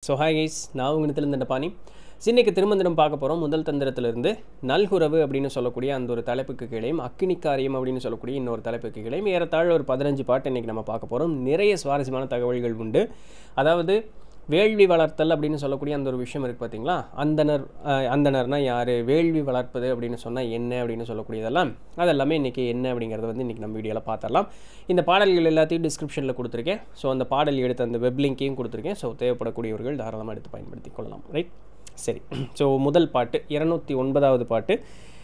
so hi guys நான் உங்கள் இந்த பாணி இன்னைக்கு திருமந்திரம் பார்க்க போகிறோம் முதல் தந்திரத்திலிருந்து நல்குறவு அப்படின்னு சொல்லக்கூடிய அந்த ஒரு தலைப்புக்கு கீழையும் அக்கினிக்காரியம் அப்படின்னு சொல்லக்கூடிய இன்னொரு தலைப்புக்கு கீழையும் ஏறத்தாழ ஒரு பதினஞ்சு பாட்டு இன்றைக்கி நம்ம பார்க்க போகிறோம் நிறைய சுவாரஸ்யமான தகவல்கள் உண்டு அதாவது வேள்வி வளர்த்தல் அப்படின்னு சொல்லக்கூடிய அந்த ஒரு விஷயம் இருக்குது பார்த்தீங்களா அந்தனர் அஹ், அந்தணர்னா யார் வேள்வி வளர்ப்பது அப்படின்னு சொன்னால் என்ன அப்படின்னு சொல்லக்கூடியதெல்லாம் அதெல்லாமே இன்றைக்கி என்ன அப்படிங்கிறத வந்து இன்றைக்கி நம்ம வீடியோவில் பார்த்துடலாம் இந்த பாடல்கள் எல்லாத்தையும் டிஸ்கிரிப்ஷனில் கொடுத்துருக்கேன் ஸோ அந்த பாடல் எடுத்த அந்த வெப் லிங்கையும் கொடுத்துருக்கேன் ஸோ தேவைப்படக்கூடியவர்கள் தாராளமாக எடுத்து பயன்படுத்தி கொள்ளலாம் ரைட் சரி ஸோ முதல் பாட்டு இரநூத்தி ஒன்பதாவது பாட்டு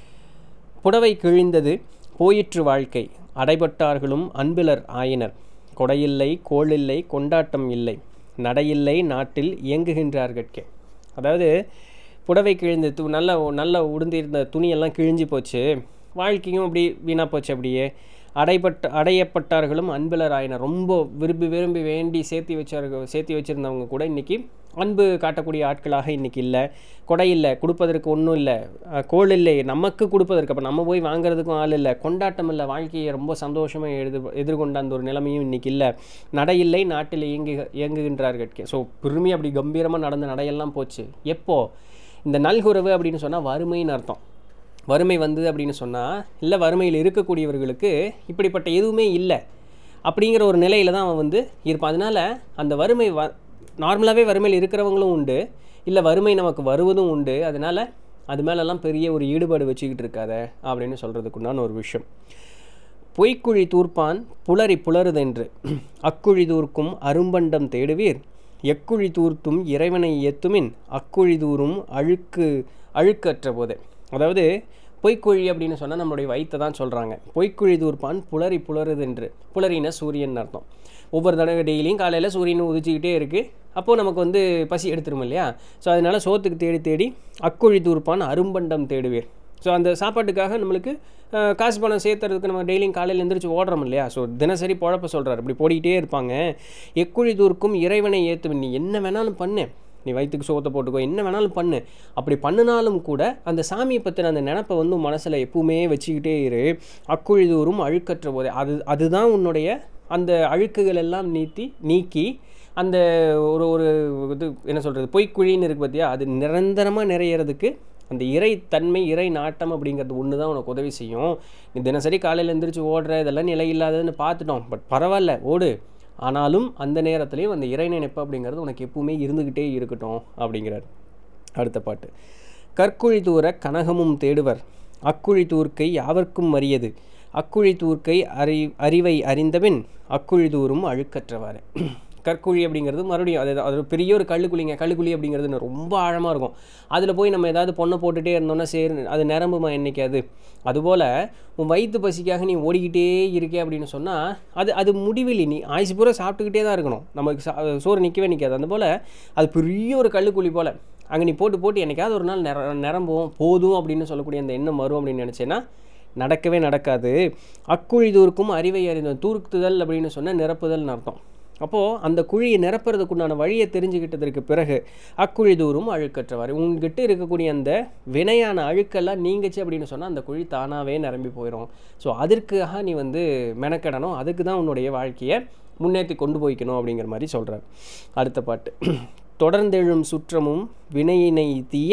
புடவை கிழிந்தது போயிற்று வாழ்க்கை அடைபட்டார்களும் அன்பிலர் ஆயினர் கொடையில்லை கோளில்லை கொண்டாட்டம் இல்லை நடையில்லை நாட்டில் இயங்குகின்றார்கட்கே அதாவது புடவை கிழிந்த து நல்ல நல்ல உடுந்திருந்த துணியெல்லாம் கிழிஞ்சு போச்சு வாழ்க்கையும் அப்படி வீணாக போச்சு அப்படியே அடைப்பட்ட அடையப்பட்டார்களும் அன்பிலர் ஆயினர் ரொம்ப விரும்பி விரும்பி வேண்டி சேர்த்தி வச்சார்கள் சேர்த்தி வச்சுருந்தவங்க கூட இன்றைக்கி அன்பு காட்டக்கூடிய ஆட்களாக இன்றைக்கி இல்லை கொடை இல்லை கொடுப்பதற்கு ஒன்றும் இல்லை அஹ், கோல் இல்லை நமக்கு கொடுப்பதற்கு அப்போ நம்ம போய் வாங்குறதுக்கும் ஆள் இல்லை கொண்டாட்டம் இல்லை வாழ்க்கையை ரொம்ப சந்தோஷமாக எழுது எதிர்கொண்ட அந்த ஒரு நிலைமையும் இன்றைக்கி இல்லை நடை இல்லை நாட்டில் இயங்கு இயங்குகின்றார்கள் ஸோ பெருமை அப்படி கம்பீரமாக நடந்த நடையெல்லாம் போச்சு எப்போ இந்த நல்குறவு அப்படின்னு சொன்னால் வறுமைன்னு அர்த்தம் வறுமை வந்தது அப்படின்னு சொன்னால் இல்லை வறுமையில் இருக்கக்கூடியவர்களுக்கு இப்படிப்பட்ட எதுவுமே இல்லை அப்படிங்கிற ஒரு நிலையில் தான் அவன் வந்து இருப்பான் அதனால் அந்த வறுமை வ நார்மலாகவே வறுமையில் இருக்கிறவங்களும் உண்டு இல்லை வறுமை நமக்கு வருவதும் உண்டு அதனால் அது மேலெல்லாம் பெரிய ஒரு ஈடுபாடு வச்சுக்கிட்டு இருக்காத அப்படின்னு சொல்கிறதுக்குண்டான ஒரு விஷயம் பொய்க்குழி தூர்ப்பான் புலரி புலருதென்று அக்குழி தூர்க்கும் அரும்பண்டம் தேடுவீர் எக்குழி தூர்த்தும் இறைவனை ஏத்துமின் அக்குழி தூரும் அழுக்கு அழுக்கற்ற போதே அதாவது பொய்க்குழி அப்படின்னு சொன்னால் நம்மளுடைய வயிற்றை தான் சொல்கிறாங்க பொய்க்குழி தூர்ப்பான் புலரி புலருதென்று புலரின சூரியன் அர்த்தம் ஒவ்வொரு தடவை டெய்லியும் காலையில் சூரியன் உதிச்சிக்கிட்டே இருக்குது அப்போது நமக்கு வந்து பசி எடுத்துரும் இல்லையா ஸோ அதனால் சோத்துக்கு தேடி தேடி அக்குழி தூர்ப்பான் அரும்பண்டம் தேடுவீர் ஸோ அந்த சாப்பாட்டுக்காக நம்மளுக்கு அஹ், காசு பணம் சேர்த்துறதுக்கு நம்ம டெய்லியும் காலையில் எந்திரிச்சு ஓடுறோம் இல்லையா ஸோ தினசரி பொழப்ப சொல்கிறார் இப்படி போடிக்கிட்டே இருப்பாங்க எக்குழி தூர்க்கும் இறைவனை ஏற்று நீ என்ன வேணாலும் பண்ணு நீ வயிற்றுக்கு சோத்தை போட்டுக்கோ என்ன வேணாலும் பண்ணு அப்படி பண்ணினாலும் கூட அந்த சாமியை பற்றின அந்த நினப்பை வந்து உன் மனசில் எப்பவுமே வச்சுக்கிட்டே இரு அக்குழி தூரும் அழுக்கற்ற போதே அது அதுதான் உன்னுடைய அந்த அழுக்குகள் எல்லாம் நீத்தி நீக்கி அந்த ஒரு ஒரு இது என்ன சொல்கிறது பொய்க்குழின்னு இருக்குது பார்த்தியா அது நிரந்தரமாக நிறையிறதுக்கு அந்த இறை தன்மை இறை நாட்டம் அப்படிங்கிறது ஒன்று தான் உனக்கு உதவி செய்யும் நீ தினசரி காலையில் எந்திரிச்சு ஓடுற இதெல்லாம் நிலை இல்லாததுன்னு பார்த்துட்டோம் பட் பரவாயில்ல ஓடு ஆனாலும் அந்த நேரத்துலையும் அந்த இறை நினைப்பு அப்படிங்கிறது உனக்கு எப்பவுமே இருந்துக்கிட்டே இருக்கட்டும் அப்படிங்கிறார் அடுத்த பாட்டு கற்குழி தூர கனகமும் தேடுவர் அக்குழி தூர்க்கை யாவர்க்கும் அரியது அக்குழி தூர்க்கை அறி அறிவை அறிந்தபின் அக்குழி தூரும் அழுக்கற்றவாறு கற்குழி அப்படிங்கிறது மறுபடியும் அது அது ஒரு பெரிய ஒரு கல்லுக்குழிங்க கல்லுக்குழி அப்படிங்கிறது ரொம்ப ஆழமாக இருக்கும் அதில் போய் நம்ம ஏதாவது பொண்ணை போட்டுகிட்டே இருந்தோம்னா சரி அது நிரம்புமா என்னைக்காது அதுபோல் உன் வயிற்று பசிக்காக நீ ஓடிக்கிட்டே இருக்கே அப்படின்னு சொன்னால் அது அது முடிவில்லை நீ ஆயுசு பூரா சாப்பிட்டுக்கிட்டே தான் இருக்கணும் நமக்கு சா சோறு நிற்கவே நிற்காது அந்த போல் அது பெரிய ஒரு கல்லுக்குழி போல் அங்கே நீ போட்டு போட்டு என்னைக்காவது ஒரு நாள் நிர நிரம்பும் போதும் அப்படின்னு சொல்லக்கூடிய அந்த எண்ணம் வரும் அப்படின்னு நினச்சேன்னா நடக்கவே நடக்காது அக்குழி தூர்க்கும் அறிவை அறிந்த தூர்த்துதல் அப்படின்னு சொன்னால் நிரப்புதல்னு அர்த்தம் அப்போது அந்த குழியை நிரப்புறதுக்குண்டான வழியை தெரிஞ்சுக்கிட்டதற்கு பிறகு அக்குழி தூரும் அழுக்கற்றவாறு உங்ககிட்ட இருக்கக்கூடிய அந்த வினையான அழுக்கெல்லாம் நீங்கச்சு அப்படின்னு சொன்னால் அந்த குழி தானாகவே நிரம்பி போயிடும் ஸோ அதற்காக நீ வந்து மெனக்கெடணும் அதுக்கு தான் உன்னுடைய வாழ்க்கையை முன்னேற்றி கொண்டு போய்க்கணும் அப்படிங்கிற மாதிரி சொல்கிறார் அடுத்த பாட்டு தொடர்ந்தெழும் சுற்றமும் வினையினை தீய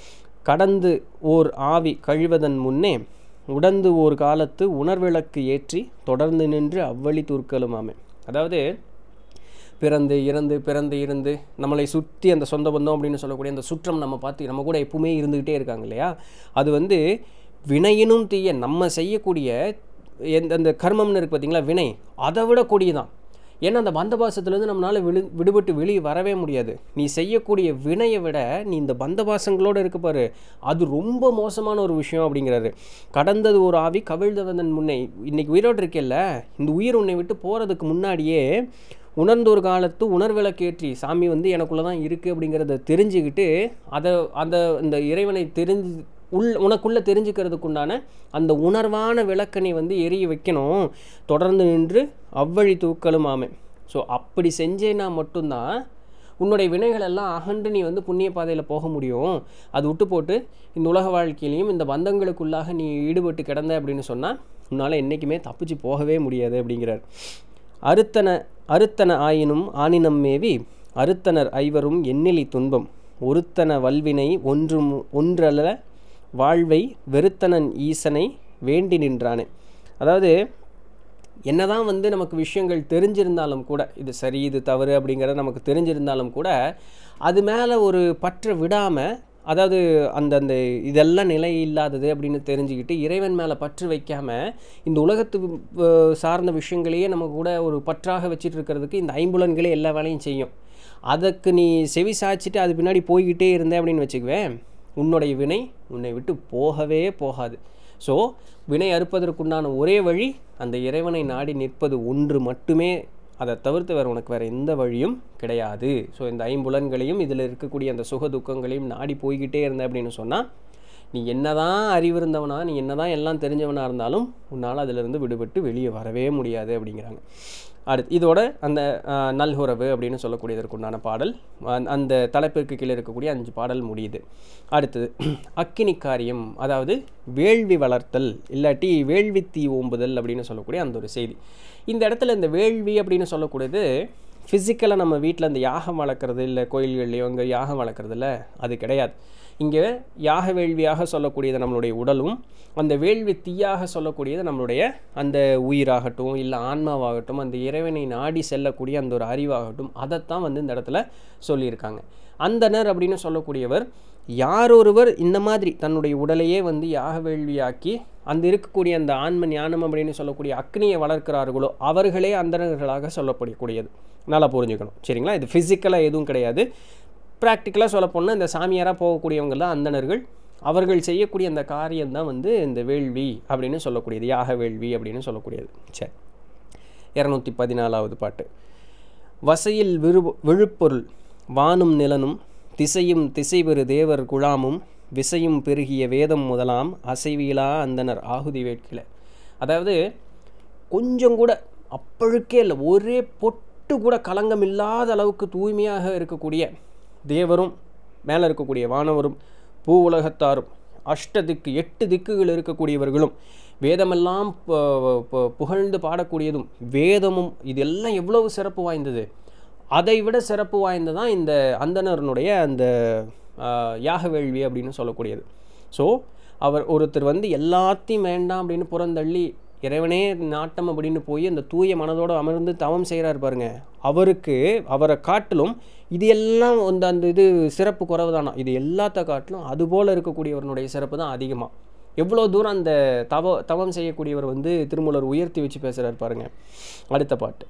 கடந்து ஓர் ஆவி கழிவதன் முன்னே உடந்து ஓர் காலத்து உணர்விளக்கு ஏற்றி தொடர்ந்து நின்று அவ்வழி தூர்க்கலுமாமே அதாவது பிறந்து இறந்து பிறந்து இருந்து நம்மளை சுற்றி அந்த சொந்த பந்தம் அப்படின்னு சொல்லக்கூடிய அந்த சுற்றம் நம்ம பார்த்து நம்ம கூட எப்பவுமே இருந்துக்கிட்டே இருக்காங்க இல்லையா அது வந்து வினையினும் தீய நம்ம செய்யக்கூடிய எந்த அந்த கர்மம்னு இருக்குது பார்த்தீங்களா வினை அதை விட கொடியதான் ஏன்னா அந்த பந்தபாசத்துலேருந்து நம்மளால் விழு விடுபட்டு வெளியே வரவே முடியாது நீ செய்யக்கூடிய வினையை விட நீ இந்த பந்தபாசங்களோடு இருக்க பாரு அது ரொம்ப மோசமான ஒரு விஷயம் அப்படிங்கிறாரு கடந்தது ஒரு ஆவி கவிழ்ந்தவதன் முன்னே இன்னைக்கு உயிரோடு இருக்கேல்ல இந்த உயிர் உன்னை விட்டு போகிறதுக்கு முன்னாடியே உணர்ந்த ஒரு காலத்து உணர்விளக்கேற்றி சாமி வந்து எனக்குள்ளே தான் இருக்குது அப்படிங்கிறத தெரிஞ்சுக்கிட்டு அதை அந்த இந்த இறைவனை தெரிஞ்சு உள் உனக்குள்ளே தெரிஞ்சுக்கிறதுக்குண்டான அந்த உணர்வான விளக்கனை வந்து எரிய வைக்கணும் தொடர்ந்து நின்று அவ்வழி தூக்கலும் ஆமை ஸோ அப்படி செஞ்சேன்னா மட்டும்தான் உன்னுடைய வினைகள் எல்லாம் அகன்று நீ வந்து புண்ணிய பாதையில் போக முடியும் அது விட்டு போட்டு இந்த உலக வாழ்க்கையிலையும் இந்த பந்தங்களுக்குள்ளாக நீ ஈடுபட்டு கிடந்த அப்படின்னு சொன்னால் உன்னால் என்றைக்குமே தப்பிச்சு போகவே முடியாது அப்படிங்கிறார் அறுத்தன அறுத்தன ஆயினும் ஆனினம் மேவி அறுத்தனர் ஐவரும் எண்ணிலி துன்பம் ஒருத்தன வல்வினை ஒன்றும் ஒன்றல்ல வாழ்வை வெறுத்தனன் ஈசனை வேண்டி நின்றானே அதாவது என்னதான் வந்து நமக்கு விஷயங்கள் தெரிஞ்சிருந்தாலும் கூட இது சரி இது தவறு அப்படிங்கிறது நமக்கு தெரிஞ்சிருந்தாலும் கூட அது மேலே ஒரு பற்றை விடாமல் அதாவது அந்த அந்த இதெல்லாம் நிலை இல்லாதது அப்படின்னு தெரிஞ்சுக்கிட்டு இறைவன் மேலே பற்று வைக்காம இந்த உலகத்து அஹ், சார்ந்த விஷயங்களையே நம்ம கூட ஒரு பற்றாக வச்சுட்டு இருக்கிறதுக்கு இந்த ஐம்புலன்களே எல்லா வேலையும் செய்யும் அதுக்கு நீ செவி சாய்ச்சிட்டு அது பின்னாடி போய்கிட்டே இருந்தே அப்படின்னு வச்சுக்குவேன் உன்னுடைய வினை உன்னை விட்டு போகவே போகாது ஸோ வினை அறுப்பதற்குண்டான ஒரே வழி அந்த இறைவனை நாடி நிற்பது ஒன்று மட்டுமே அதை தவிர்த்து வேறு உனக்கு வேறு எந்த வழியும் கிடையாது ஸோ இந்த ஐம்புலன்களையும் இதில் இருக்கக்கூடிய அந்த சுக துக்கங்களையும் நாடி போய்கிட்டே இருந்த அப்படின்னு சொன்னால் நீ என்னதான் அறிவு இருந்தவனா நீ என்னதான் எல்லாம் தெரிஞ்சவனா இருந்தாலும் உன்னால் அதிலிருந்து விடுபட்டு வெளியே வரவே முடியாது அப்படிங்கிறாங்க அடுத்து இதோட அந்த ஆஹ், நல்குறவு அப்படின்னு சொல்லக்கூடியதற்குண்டான பாடல் அந்த- அந்த தலைப்பிற்கு கீழே இருக்கக்கூடிய அஞ்சு பாடல் முடியுது அடுத்தது அக்கினி காரியம் அதாவது வேள்வி வளர்த்தல் இல்லாட்டி வேள்வி தீ ஓம்புதல் அப்படின்னு சொல்லக்கூடிய அந்த ஒரு செய்தி இந்த இடத்துல இந்த வேள்வி அப்படின்னு சொல்லக்கூடியது ஃபிசிக்கலாக நம்ம வீட்டில் இந்த யாகம் வளர்க்குறது இல்லை கோயில்கள்லையோ இங்கே யாகம் வளர்க்குறது இல்லை அது கிடையாது இங்கே யாக வேள்வியாக சொல்லக்கூடியது நம்மளுடைய உடலும் அந்த வேள்வி தீயாக சொல்லக்கூடியது நம்மளுடைய அந்த உயிராகட்டும் இல்லை ஆன்மாவாகட்டும் அந்த இறைவனை நாடி செல்லக்கூடிய அந்த ஒரு அறிவாகட்டும் அதைத்தான் வந்து இந்த இடத்துல சொல்லியிருக்காங்க அந்தனர் அப்படின்னு சொல்லக்கூடியவர் யாரொருவர் இந்த மாதிரி தன்னுடைய உடலையே வந்து யாக வேள்வியாக்கி அந்த இருக்கக்கூடிய அந்த ஆன்ம ஞானம் அப்படின்னு சொல்லக்கூடிய அக்னியை வளர்க்கிறார்களோ அவர்களே அந்தணர்களாக சொல்லப்படக்கூடியது நல்லா புரிஞ்சுக்கணும் சரிங்களா இது ஃபிசிக்கலாக எதுவும் கிடையாது ப்ராக்டிக்கலாக சொல்லப்போனால் இந்த சாமியாராக போகக்கூடியவங்க தான் அந்தணர்கள் அவர்கள் செய்யக்கூடிய அந்த காரியம்தான் வந்து இந்த வேள்வி அப்படின்னு சொல்லக்கூடியது யாக வேள்வி அப்படின்னு சொல்லக்கூடியது சரி இரநூத்தி பதினாலாவது பாட்டு வசையில் விரு விழுப்பொருள் வானும் நிலனும் திசையும் திசைபெறு தேவர் குழாமும் விசையும் பெருகிய வேதம் முதலாம் அசைவிலா அந்தனர் ஆகுதி வேட்கில அதாவது கொஞ்சம் கூட அப்பழுக்கே இல்லை ஒரே பொட்டு கூட களங்கம் இல்லாத அளவுக்கு தூய்மையாக இருக்கக்கூடிய தேவரும் மேலே இருக்கக்கூடிய வானவரும் பூ உலகத்தாரும் அஷ்ட திக்கு எட்டு திக்குகள் இருக்கக்கூடியவர்களும் வேதமெல்லாம் ப- ப- புகழ்ந்து பாடக்கூடியதும் வேதமும் இதெல்லாம் எவ்வளவு சிறப்பு வாய்ந்தது அதை விட சிறப்பு வாய்ந்ததான் இந்த அந்தணர்னுடைய அந்த ஆஹ், யாக வேள்வி அப்படின்னு சொல்லக்கூடியது ஸோ அவர் ஒருத்தர் வந்து எல்லாத்தையும் வேண்டாம் அப்படின்னு புறந்தள்ளி இறைவனே நாட்டம் அப்படின்னு போய் அந்த தூய மனதோடு அமர்ந்து தவம் செய்கிறார் பாருங்க அவருக்கு அவரை காட்டிலும் இது எல்லாம் அந்த அந்த இது சிறப்பு குறைவு தானா இது எல்லாத்த காட்டிலும் அதுபோல் இருக்கக்கூடியவருடைய சிறப்பு தான் அதிகமாக எவ்வளோ தூரம் அந்த தவ தவம் செய்யக்கூடியவர் வந்து திருமூலர் உயர்த்தி வச்சு பேசுகிறார் பாருங்க அடுத்த பாட்டு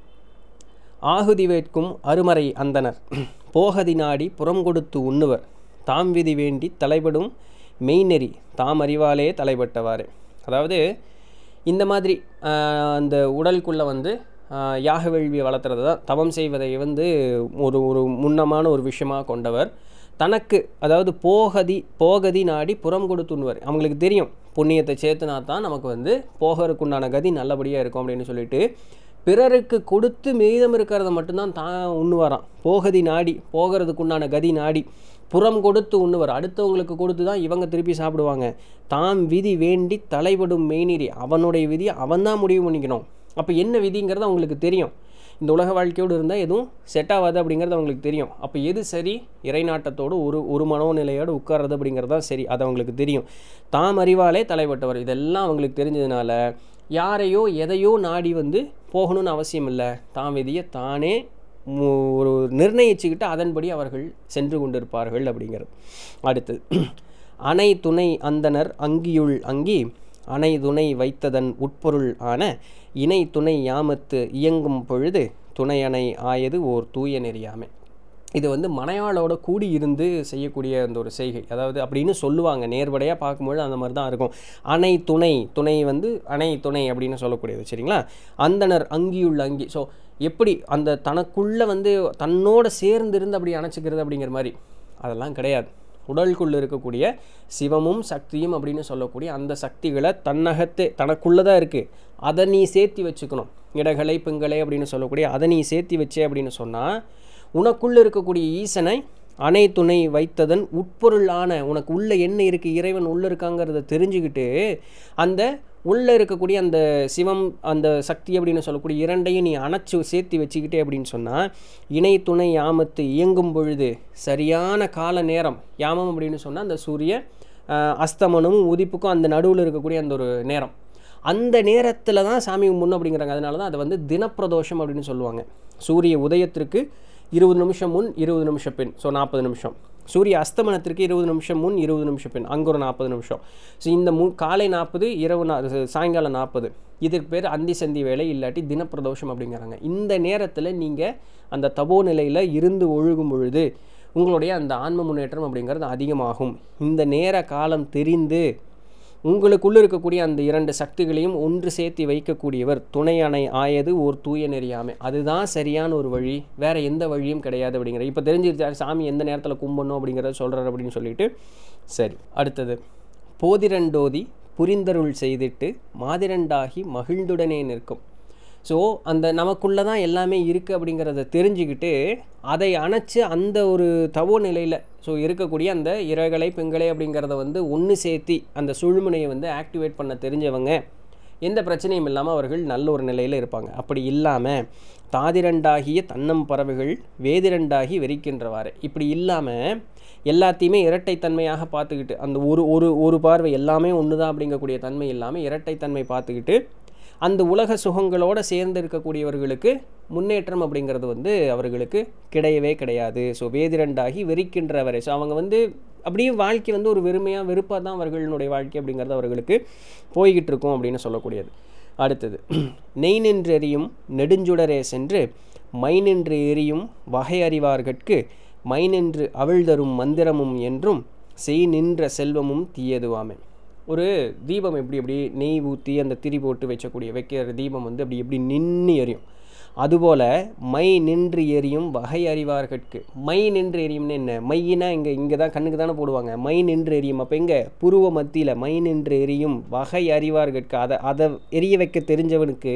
ஆகுதி வேட்கும் அருமறை அந்தனர் போகதி நாடி புறம் கொடுத்து உண்ணுவர் தாம் விதி வேண்டி தலைபடும் மெய்நெறி தாம் அறிவாலே தலைப்பட்டவாறு அதாவது இந்த மாதிரி ஆஹ், அந்த உடலுக்குள்ளே வந்து ஆஹ், யாக வேள்வியை வளர்த்துறது தான் தவம் செய்வதை வந்து ஒரு ஒரு முன்னமான ஒரு விஷயமாக கொண்டவர் தனக்கு அதாவது போகதி போகதி நாடி புறம் கொடுத்துன்னுவர் அவங்களுக்கு தெரியும் புண்ணியத்தை சேர்த்துனா தான் நமக்கு வந்து போகிறதுக்குண்டான கதி நல்லபடியாக இருக்கும் அப்படின்னு சொல்லிட்டு பிறருக்கு கொடுத்து மீதம் இருக்கிறத மட்டும்தான் தான் உண்ணுவாராம் போகதி நாடி போகிறதுக்குண்டான கதி நாடி புறம் கொடுத்து உண்ணுவார் அடுத்தவங்களுக்கு கொடுத்து தான் இவங்க திருப்பி சாப்பிடுவாங்க தாம் விதி வேண்டி தலைபடும் மெய்நீரி அவனுடைய விதியை அவன் தான் முடிவு பண்ணிக்கணும் அப்போ என்ன விதிங்கிறது அவங்களுக்கு தெரியும் இந்த உலக வாழ்க்கையோடு இருந்தால் எதுவும் செட் ஆகாது அப்படிங்கிறது அவங்களுக்கு தெரியும் அப்போ எது சரி இறைநாட்டத்தோடு ஒரு ஒரு மனோநிலையோடு உட்கார்றது அப்படிங்கிறது தான் சரி அது அவங்களுக்கு தெரியும் தாம் அறிவாலே தலைப்பட்டவர் இதெல்லாம் அவங்களுக்கு தெரிஞ்சதுனால யாரையோ எதையோ நாடி வந்து போகணும்னு அவசியம் இல்லை தான் விதியை தானே மு- ஒரு நிர்ணயிச்சுக்கிட்டு அதன்படி அவர்கள் சென்று கொண்டிருப்பார்கள் அப்படிங்கிறது அடுத்து அணை துணை அந்தனர் அங்கியுள் அங்கி அணை துணை வைத்ததன் உட்பொருள் ஆன இணை துணை யாமத்து இயங்கும் பொழுது துணை அணை ஆயது ஓர் தூய நெறியாமை இது வந்து மனையாளோட கூடி இருந்து செய்யக்கூடிய அந்த ஒரு செய்கை அதாவது அப்படின்னு சொல்லுவாங்க நேர்படையாக பார்க்கும்பொழுது அந்த மாதிரி தான் இருக்கும் அணை துணை துணை வந்து அணை துணை அப்படின்னு சொல்லக்கூடியது சரிங்களா அந்தனர் அங்கியுள்ள அங்கி ஸோ எப்படி அந்த தனக்குள்ளே வந்து தன்னோட சேர்ந்து இருந்து அப்படி அணைச்சிக்கிறது அப்படிங்கிற மாதிரி அதெல்லாம் கிடையாது உடலுக்குள்ள இருக்கக்கூடிய சிவமும் சக்தியும் அப்படின்னு சொல்லக்கூடிய அந்த சக்திகளை தன்னகத்தே தனக்குள்ளே தான் இருக்குது அதை நீ சேர்த்தி வச்சுக்கணும் இடகலை பிங்களை அப்படின்னு சொல்லக்கூடிய அதை நீ சேர்த்தி வச்சே அப்படின்னு சொன்னால் உனக்குள்ளே இருக்கக்கூடிய ஈசனை அணை துணை வைத்ததன் உட்பொருள் ஆன உனக்கு உள்ளே என்ன இருக்குது இறைவன் உள்ளே இருக்காங்கிறத தெரிஞ்சுக்கிட்டு அந்த உள்ளே இருக்கக்கூடிய அந்த சிவம் அந்த சக்தி அப்படின்னு சொல்லக்கூடிய இரண்டையும் நீ அணைச்சு சேர்த்து வச்சுக்கிட்டே அப்படின்னு சொன்னால் இணை துணை யாமத்து இயங்கும் பொழுது சரியான கால நேரம் யாமம் அப்படின்னு சொன்னால் அந்த சூரிய ஆஹ், அஸ்தமனமும் உதிப்புக்கும் அந்த நடுவில் இருக்கக்கூடிய அந்த ஒரு நேரம் அந்த நேரத்தில் தான் சாமி முன்ன அப்படிங்கிறாங்க அதனால தான் அதை வந்து தினப்பிரதோஷம் அப்படின்னு சொல்லுவாங்க சூரிய உதயத்திற்கு இருபது நிமிஷம் முன் இருபது நிமிஷம் பின் ஸோ நாற்பது நிமிஷம் சூரிய அஸ்தமனத்திற்கு இருபது நிமிஷம் முன் இருபது நிமிஷம் பின் அங்கே ஒரு நாற்பது நிமிஷம் ஸோ இந்த மு காலை நாற்பது இரவு நா சாயங்காலம் நாற்பது இதுக்கு பேர் அந்தி சந்தி வேலை இல்லாட்டி தினப்பிரதோஷம் அப்படிங்கிறாங்க இந்த நேரத்தில் நீங்கள் அந்த தபோ நிலையில் இருந்து ஒழுகும் பொழுது உங்களுடைய அந்த ஆன்ம முன்னேற்றம் அப்படிங்கிறது அதிகமாகும் இந்த நேர காலம் தெரிந்து உங்களுக்குள்ள இருக்கக்கூடிய அந்த இரண்டு சக்திகளையும் ஒன்று சேர்த்து வைக்கக்கூடியவர் துணை அணை ஆயது ஒரு தூய நெறியாமை அதுதான் சரியான ஒரு வழி வேற எந்த வழியும் கிடையாது அப்படிங்கிற இப்போ தெரிஞ்சிருச்சாரு சாமி எந்த நேரத்தில் கும்பிடணும் அப்படிங்கிறத சொல்கிறார் அப்படின்னு சொல்லிட்டு சரி அடுத்தது போதிரண்டோதி புரிந்தருள் செய்திட்டு மாதிரண்டாகி மகிழ்ந்துடனே நிற்கும் ஸோ அந்த நமக்குள்ளே தான் எல்லாமே இருக்குது அப்படிங்கிறத தெரிஞ்சுக்கிட்டு அதை அணைச்சு அந்த ஒரு தவோ நிலையில் ஸோ இருக்கக்கூடிய அந்த இறகலை பெண்களை அப்படிங்கிறத வந்து ஒன்று சேர்த்தி அந்த சுழுமுனையை வந்து ஆக்டிவேட் பண்ண தெரிஞ்சவங்க எந்த பிரச்சனையும் இல்லாமல் அவர்கள் நல்ல ஒரு நிலையில் இருப்பாங்க அப்படி இல்லாமல் தாதிரண்டாகிய தன்னம் பறவைகள் வேதிரண்டாகி வெறிக்கின்றவாறு இப்படி இல்லாமல் எல்லாத்தையுமே இரட்டைத்தன்மையாக பார்த்துக்கிட்டு அந்த ஒரு ஒரு ஒரு பார்வை எல்லாமே ஒன்று தான் அப்படிங்கக்கூடிய தன்மை இல்லாமல் இரட்டைத்தன்மை பார்த்துக்கிட்டு அந்த உலக சுகங்களோடு சேர்ந்து இருக்கக்கூடியவர்களுக்கு முன்னேற்றம் அப்படிங்கிறது வந்து அவர்களுக்கு கிடையவே கிடையாது ஸோ வேதிரண்டாகி வெறிக்கின்றவரை ஸோ அவங்க வந்து அப்படியே வாழ்க்கை வந்து ஒரு வெறுமையாக வெறுப்பாக தான் அவர்களுடைய வாழ்க்கை அப்படிங்கிறது அவர்களுக்கு போய்கிட்டு இருக்கும் அப்படின்னு சொல்லக்கூடியது அடுத்தது நெய் நின்று எரியும் நெடுஞ்சுடரே சென்று மை நின்று எரியும் வகை அறிவார்கட்கு மை நின்று அவிழ்தரும் மந்திரமும் என்றும் செய் நின்ற செல்வமும் தீயதுவாமே ஒரு தீபம் எப்படி எப்படி நெய் ஊற்றி அந்த திரி போட்டு வச்சக்கூடிய வைக்கிற தீபம் வந்து அப்படி எப்படி நின்று எரியும் அதுபோல் மை நின்று எரியும் வகை அறிவார்கட்கு மை நின்று எரியும்னு என்ன மையினா இங்கே இங்கே தான் கண்ணுக்கு தானே போடுவாங்க மை நின்று எரியும் அப்போ எங்கே புருவ மத்தியில் மை நின்று எரியும் வகை அறிவார்கட்கு அதை அதை எரிய வைக்க தெரிஞ்சவனுக்கு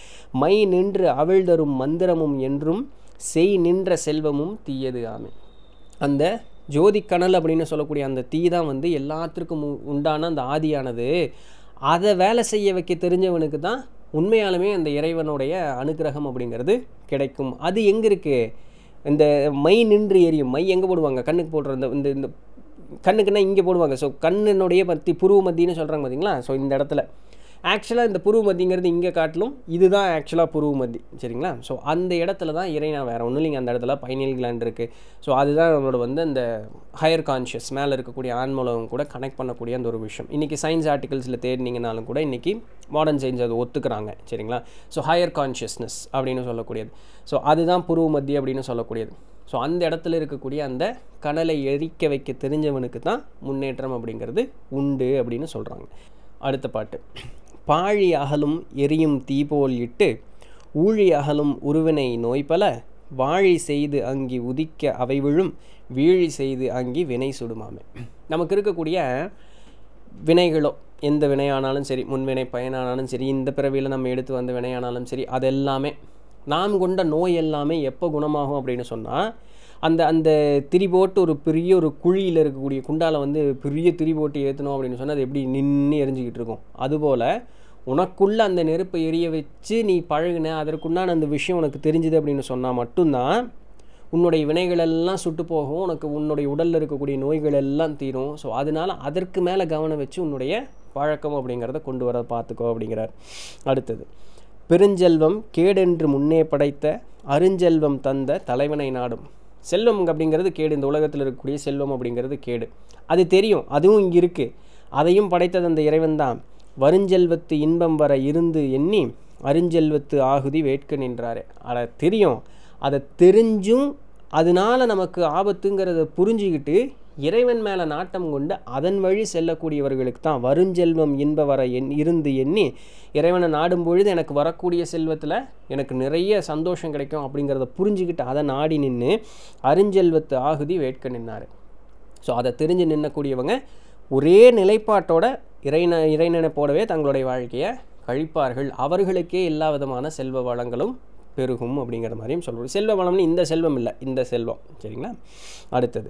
மை நின்று அவிழ்தரும் மந்திரமும் என்றும் செய் நின்ற செல்வமும் தீயது ஆமை அந்த ஜோதி கனல் அப்படின்னு சொல்லக்கூடிய அந்த தீ தான் வந்து எல்லாத்திற்கும் உ- உண்டான அந்த ஆதியானது அதை வேலை செய்ய வைக்க தெரிஞ்சவனுக்கு தான் உண்மையாலுமே அந்த இறைவனுடைய அனுக்கிரகம் அப்படிங்கிறது கிடைக்கும் அது எங்கே இருக்குது இந்த மை நின்று எரியும் மை எங்கே போடுவாங்க கண்ணுக்கு போடுற இந்த இந்த இந்த கண்ணுக்குன்னா இங்கே போடுவாங்க ஸோ கண்ணினுடைய மத்தி புருவ மத்தின்னு சொல்கிறாங்க பார்த்தீங்களா ஸோ இந்த இடத்துல ஆக்சுவலாக இந்த புருவ மத்திங்கிறது இங்கே காட்டிலும் இதுதான் ஆக்சுவலாக புருவ மத்தி சரிங்களா ஸோ அந்த இடத்துல தான் இறைனா வேறு ஒன்றும் இல்லைங்க அந்த இடத்துல பைனியல் கிளாண்ட் இருக்குது ஸோ அதுதான் நம்மளோட வந்து அந்த ஹையர் கான்ஷியஸ் மேலே இருக்கக்கூடிய ஆன்மூலம் கூட கனெக்ட் பண்ணக்கூடிய அந்த ஒரு விஷயம் இன்றைக்கி சயின்ஸ் ஆர்டிகல்ஸில் தேடினீங்கனாலும் கூட இன்றைக்கி மாடர்ன் சயின்ஸ் அதை ஒத்துக்கிறாங்க சரிங்களா ஸோ ஹையர் கான்ஷியஸ்னஸ் அப்படின்னு சொல்லக்கூடியது ஸோ அதுதான் புருவ மத்தி அப்படின்னு சொல்லக்கூடியது ஸோ அந்த இடத்துல இருக்கக்கூடிய அந்த கனலை எரிக்க வைக்க தெரிஞ்சவனுக்கு தான் முன்னேற்றம் அப்படிங்கிறது உண்டு அப்படின்னு சொல்கிறாங்க அடுத்த பாட்டு பாழி அகலும் எரியும் தீபோல் இட்டு ஊழி அகலும் உருவினை நோய்பல வாழி செய்து அங்கி உதிக்க அவை விழும் வீழி செய்து அங்கி வினை சுடுமாமே நமக்கு இருக்கக்கூடிய வினைகளோ எந்த வினையானாலும் சரி முன்வினை பயனானாலும் சரி இந்த பிறவியில் நம்ம எடுத்து வந்த வினையானாலும் சரி அதெல்லாமே நாம் கொண்ட நோய் எல்லாமே எப்போ குணமாகும் அப்படின்னு சொன்னால் அந்த அந்த திரி போட்டு ஒரு பெரிய ஒரு குழியில் இருக்கக்கூடிய குண்டால வந்து பெரிய திரி போட்டு ஏற்றணும் அப்படின்னு சொன்னால் அது எப்படி நின்று எரிஞ்சிக்கிட்டு இருக்கும் அதுபோல் உனக்குள்ள அந்த நெருப்பை எரிய வச்சு நீ பழகுன அதற்குண்டான அந்த விஷயம் உனக்கு தெரிஞ்சுது அப்படின்னு சொன்னால் மட்டும்தான் உன்னுடைய வினைகள் எல்லாம் சுட்டு போகும் உனக்கு உன்னுடைய உடலில் இருக்கக்கூடிய நோய்கள் எல்லாம் தீரும் ஸோ அதனால அதற்கு மேலே கவனம் வச்சு உன்னுடைய பழக்கம் அப்படிங்கிறத கொண்டு வர பார்த்துக்கோ அப்படிங்கிறார் அடுத்தது பெருஞ்செல்வம் கேடென்று முன்னே படைத்த அருஞ்செல்வம் தந்த தலைவனை நாடும் செல்வம் அப்படிங்கிறது கேடு இந்த உலகத்தில் இருக்கக்கூடிய செல்வம் அப்படிங்கிறது கேடு அது தெரியும் அதுவும் இங்கே இருக்குது அதையும் படைத்தது அந்த இறைவன் தான் வருஞ்செல்வத்து இன்பம் வர இருந்து எண்ணி அருஞ்செல்வத்து ஆகுதி வேட்க நின்றாரே அட தெரியும் அதை தெரிஞ்சும் அதனால நமக்கு ஆபத்துங்கிறத புரிஞ்சுக்கிட்டு இறைவன் மேலே நாட்டம் கொண்டு அதன் வழி செல்லக்கூடியவர்களுக்கு தான் வருஞ்செல்வம் இன்ப வர எண் இருந்து எண்ணி இறைவனை நாடும் பொழுது எனக்கு வரக்கூடிய செல்வத்தில் எனக்கு நிறைய சந்தோஷம் கிடைக்கும் அப்படிங்கிறத புரிஞ்சுக்கிட்டு அதை நாடி நின்று அருஞ்செல்வத்து ஆகுதி வேட்க நின்னார் ஸோ அதை தெரிஞ்சு நின்னக்கூடியவங்க ஒரே நிலைப்பாட்டோட இறைன இறைநினைப்போடவே தங்களுடைய வாழ்க்கையை கழிப்பார்கள் அவர்களுக்கே எல்லா விதமான செல்வ வளங்களும் பெருகும் அப்படிங்கிற மாதிரியும் சொல்கிறோம் செல்வ வளம்னு இந்த செல்வம் இல்லை இந்த செல்வம் சரிங்களா அடுத்தது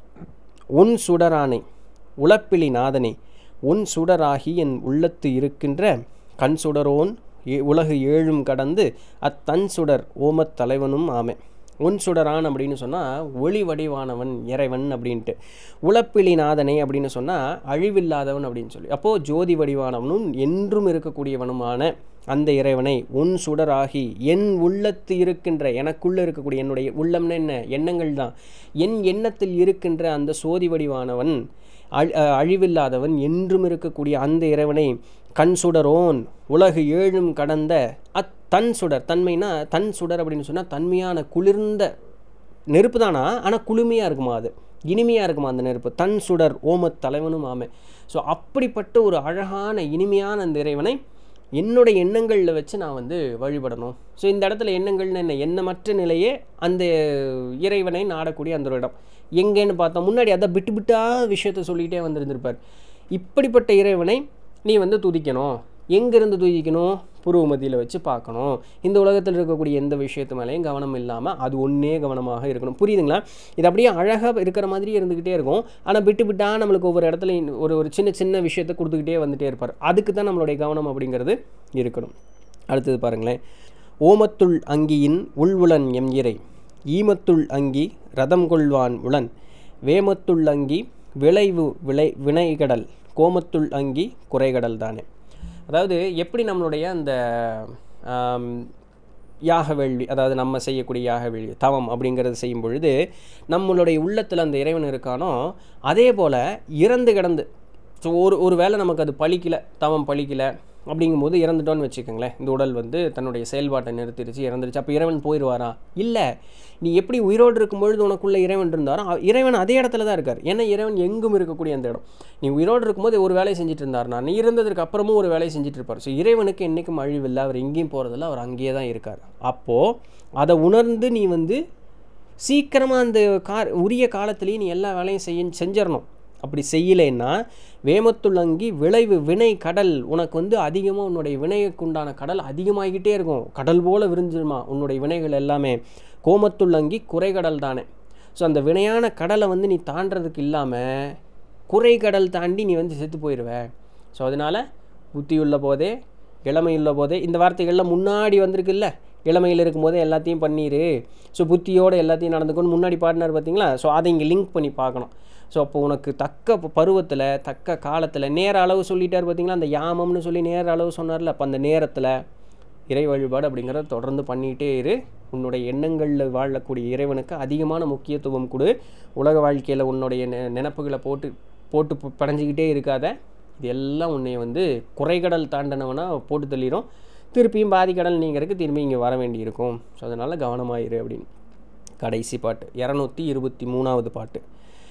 உன் சுடரானை உளப்பிலி நாதனே உன் சுடராகி என் உள்ளத்து இருக்கின்ற கண் சுடரோன் ஏ- உலகு ஏழும் கடந்து அத்தன் சுடர் ஓமத் தலைவனும் ஆமே உன் சுடரான் அப்படின்னு சொன்னால் ஒளி வடிவானவன் இறைவன் அப்படின்ட்டு உளப்பிலி நாதனை அப்படின்னு சொன்னால் அழிவில்லாதவன் அப்படின்னு சொல்லி அப்போது ஜோதி வடிவானவனும் என்றும் இருக்கக்கூடியவனுமான அந்த இறைவனை உன் சுடராகி என் உள்ளத்து இருக்கின்ற எனக்குள்ளே இருக்கக்கூடிய என்னுடைய உள்ளம்னா என்ன எண்ணங்கள் தான் என் எண்ணத்தில் இருக்கின்ற அந்த சோதி வடிவானவன் அழ் அஹ் அழிவில்லாதவன் என்றும் இருக்கக்கூடிய அந்த இறைவனை கண் சுடரோன் உலகு ஏழும் கடந்த அத்தன் சுடர் தன்மைனா தன் சுடர் அப்படின்னு சொன்னால் தன்மையான குளிர்ந்த நெருப்பு தானா ஆனால் குளுமையாக இருக்குமா அது இனிமையாக இருக்குமா அந்த நெருப்பு தன் சுடர் ஓமத் தலைவனும் ஆமை ஸோ அப்படிப்பட்ட ஒரு அழகான இனிமையான அந்த இறைவனை என்னுடைய எண்ணங்களில் வச்சு நான் வந்து வழிபடணும் ஸோ இந்த இடத்துல எண்ணங்கள்னு என்ன எண்ணமற்ற நிலையே அந்த இறைவனை நாடக்கூடிய அந்த ஒரு இடம் எங்கேன்னு பார்த்தா முன்னாடி அதை விட்டு விட்டா விஷயத்த சொல்லிகிட்டே வந்திருந்திருப்பார் இப்படிப்பட்ட இறைவனை நீ வந்து துதிக்கணும் எங்கேருந்து துதிக்கணும் புருவ மத்தியில் வச்சு பார்க்கணும் இந்த உலகத்தில் இருக்கக்கூடிய எந்த விஷயத்து மேலேயும் கவனம் இல்லாமல் அது ஒன்றே கவனமாக இருக்கணும் புரியுதுங்களா இது அப்படியே அழகாக இருக்கிற மாதிரி இருந்துக்கிட்டே இருக்கும் ஆனால் விட்டு விட்டா நம்மளுக்கு ஒவ்வொரு இடத்துல இன்னும் ஒரு ஒரு சின்ன சின்ன விஷயத்தை கொடுத்துக்கிட்டே வந்துட்டே இருப்பார் அதுக்கு தான் நம்மளுடைய கவனம் அப்படிங்கிறது இருக்கணும் அடுத்தது பாருங்களேன் ஓமத்துள் அங்கியின் உள்வுளன் எம் இறை ஈமத்துள் அங்கி ரதம் கொள்வான் உளன் வேமத்துள் அங்கி விளைவு விளை வினைகடல் கோமத்துள் அங்கி குறைகடல் தானே அதாவது எப்படி நம்மளுடைய அந்த ஆம், யாக வேள்வி அதாவது நம்ம செய்யக்கூடிய யாக வேள்வி தவம் அப்படிங்கிறது செய்யும் பொழுது நம்மளுடைய உள்ளத்தில் அந்த இறைவன் இருக்கானோ அதே போல் இறந்து கிடந்து ஸோ ஒரு ஒரு வேளை நமக்கு அது பழிக்கல தவம் பழிக்கல அப்படிங்கும்போது இறந்துட்டோன்னு வச்சுக்கோங்களேன் இந்த உடல் வந்து தன்னுடைய செயல்பாட்டை நிறுத்திடுச்சு இறந்துருச்சு அப்போ இறைவன் போயிடுவாரா இல்லை நீ எப்படி உயிரோடு இருக்கும்பொழுது உனக்குள்ள இறைவன் இருந்தாரோ அவ- இறைவன் அதே இடத்துல தான் இருக்கார் ஏன்னா இறைவன் எங்கும் இருக்கக்கூடிய அந்த இடம் நீ உயிரோடு இருக்கும்போது ஒரு வேலையை செஞ்சுட்டு இருந்தார்னா நீ இருந்ததுக்கு அப்புறமும் ஒரு வேலையை செஞ்சுட்டு இருப்பார் ஸோ இறைவனுக்கு என்றைக்கும் அழிவில்லை அவர் எங்கேயும் போகிறதில்ல அவர் அங்கேயே தான் இருக்கார் அப்போது அதை உணர்ந்து நீ வந்து சீக்கிரமாக அந்த கா உரிய காலத்திலேயே நீ எல்லா வேலையும் செய்ய செஞ்சிடணும் அப்படி செய்யலைன்னா வேமத்துள்ளங்கி விளைவு வினை கடல் உனக்கு வந்து அதிகமாக உன்னுடைய வினைக்குண்டான கடல் அதிகமாகிக்கிட்டே இருக்கும் கடல் போல விரிஞ்சிருமா உன்னுடைய வினைகள் எல்லாமே கோமத்துள்ளங்கி குறைகடல் தானே ஸோ அந்த வினையான கடலை வந்து நீ தாண்டறதுக்கு இல்லாமல் குறைகடல் தாண்டி நீ வந்து செத்து போயிடுவ ஸோ அதனால் புத்தியுள்ள போதே இளமையுள்ள போதே இந்த வார்த்தைகள்லாம் முன்னாடி வந்திருக்குல்ல இளமையில் இருக்கும்போதே எல்லாத்தையும் பண்ணிடு ஸோ புத்தியோடு எல்லாத்தையும் நடந்துக்கணும் முன்னாடி பாடினார் பார்த்தீங்களா ஸோ அதை இங்கே லிங்க் பண்ணி பார்க்கணும் ஸோ அப்போ உனக்கு தக்க பருவத்தில் தக்க காலத்தில் நேர அளவு சொல்லிட்டார் பார்த்தீங்களா அந்த யாமம்னு சொல்லி நேர அளவு சொன்னார்ல அப்போ அந்த நேரத்தில் இறை வழிபாடு அப்படிங்கிறத தொடர்ந்து பண்ணிகிட்டே இரு உன்னுடைய எண்ணங்களில் வாழக்கூடிய இறைவனுக்கு அதிகமான முக்கியத்துவம் கொடு உலக வாழ்க்கையில் உன்னுடைய நெ நினப்புகளை போட்டு போட்டு ப- படைஞ்சிக்கிட்டே இருக்காத இது எல்லாம் உன்னை வந்து குறைகடல் தாண்டனவனா போட்டு தள்ளிடும் திருப்பியும் பாதிக்கடல் நீங்கிறதுக்கு திரும்பி இங்கே வர வேண்டியிருக்கும் ஸோ அதனால் கவனமாயிரு அப்படின்னு கடைசி பாட்டு இரநூத்தி இருபத்தி மூணாவது பாட்டு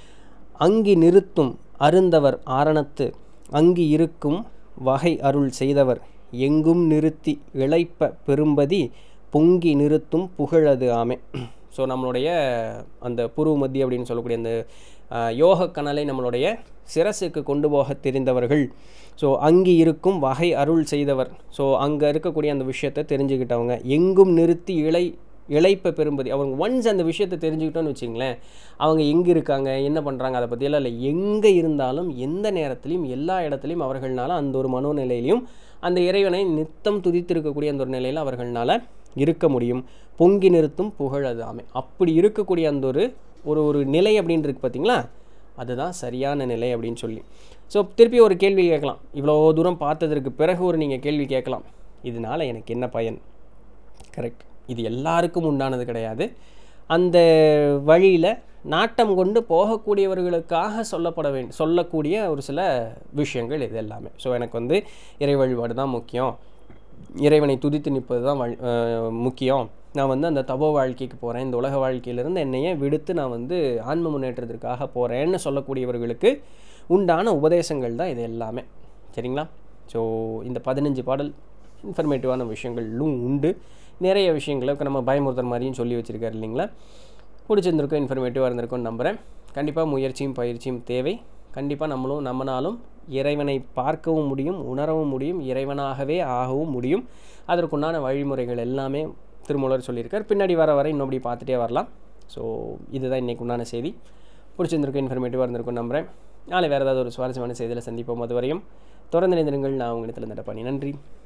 அங்கி நிறுத்தும் அருந்தவர் ஆரணத்து அங்கி இருக்கும் வகை அருள் செய்தவர் எங்கும் நிறுத்தி இளைப்ப பெரும்பதி பொங்கி நிறுத்தும் புகழது ஆமே ஸோ நம்மளுடைய அந்த புருவ மத்தி அப்படின்னு சொல்லக்கூடிய அந்த ஆஹ், யோக கனலை நம்மளுடைய சிரசுக்கு கொண்டு போக தெரிந்தவர்கள் ஸோ அங்கி இருக்கும் வகை அருள் செய்தவர் ஸோ அங்கே இருக்கக்கூடிய அந்த விஷயத்தை தெரிஞ்சுக்கிட்டவங்க எங்கும் நிறுத்தி இளை இழைப்பை பெரும்பதி அவங்க ஒன்ஸ் அந்த விஷயத்தை தெரிஞ்சுக்கிட்டோன்னு வச்சுங்களேன் அவங்க எங்கே இருக்காங்க என்ன பண்ணுறாங்க அதை பற்றியெல்லாம் இல்லை எங்கே இருந்தாலும் எந்த நேரத்துலையும் எல்லா இடத்துலையும் அவர்களால் அந்த ஒரு மனோநிலையிலையும் அந்த இறைவனை நித்தம் துதித்திருக்கக்கூடிய அந்த ஒரு நிலையில் அவர்களால் இருக்க முடியும் பொங்கி நிறுத்தும் புகழ் அது ஆமை அப்படி இருக்கக்கூடிய அந்த ஒரு ஒரு ஒரு நிலை அப்படின்னு இருக்கு பார்த்தீங்களா அதுதான் சரியான நிலை அப்படின்னு சொல்லி ஸோ திருப்பி ஒரு கேள்வி கேட்கலாம் இவ்வளோ தூரம் பார்த்ததற்கு பிறகு ஒரு நீங்கள் கேள்வி கேட்கலாம் இதனால் எனக்கு என்ன பயன் கரெக்ட் இது எல்லாருக்கும் உண்டானது கிடையாது அந்த வழியில் நாட்டம் கொண்டு போகக்கூடியவர்களுக்காக சொல்லப்பட வேண்டிய சொல்லக்கூடிய ஒரு சில விஷயங்கள் இது எல்லாமே ஸோ எனக்கு வந்து இறை வழிபாடு தான் முக்கியம் இறைவனை துதித்து நிற்பது தான் வழி அஹ் முக்கியம் நான் வந்து அந்த தபோ வாழ்க்கைக்கு போகிறேன் இந்த உலக வாழ்க்கையிலிருந்து என்னையே விடுத்து நான் வந்து ஆன்ம முன்னேற்றத்திற்காக போகிறேன்னு சொல்லக்கூடியவர்களுக்கு உண்டான உபதேசங்கள் தான் இது எல்லாமே சரிங்களா ஸோ இந்த பதினஞ்சு பாடல் இன்ஃபர்மேட்டிவான விஷயங்களும் உண்டு நிறைய விஷயங்களை இப்ப நம்ம பயமுறுத்துற மாதிரியும் சொல்லி வச்சுருக்காரு இல்லைங்களா பிடிச்சிருந்திருக்கும் இன்ஃபர்மேட்டிவாக இருந்திருக்கும்னு நம்புகிறேன் கண்டிப்பாக முயற்சியும் பயிற்சியும் தேவை கண்டிப்பாக நம்மளும் நம்மனாலும் இறைவனை பார்க்கவும் முடியும் உணரவும் முடியும் இறைவனாகவே ஆகவும் முடியும் அதற்குண்டான வழிமுறைகள் எல்லாமே திருமூலர் சொல்லியிருக்கார் பின்னாடி வர வர இன்னும் அப்படி பார்த்துட்டே வரலாம் ஸோ இதுதான் இன்றைக்கு உண்டான செய்தி பிடிச்சிருந்திருக்கும் இன்ஃபர்மேட்டிவாக இருந்திருக்கும் நம்புகிறேன் நாளை வேறு ஏதாவது ஒரு சுவாரஸ்யமான செய்தியில் சந்திப்போம் அது வரையும் தொடர்ந்து நினைந்திருங்கள் நான் உங்களிடத்தில் நட பண்ணி நன்றி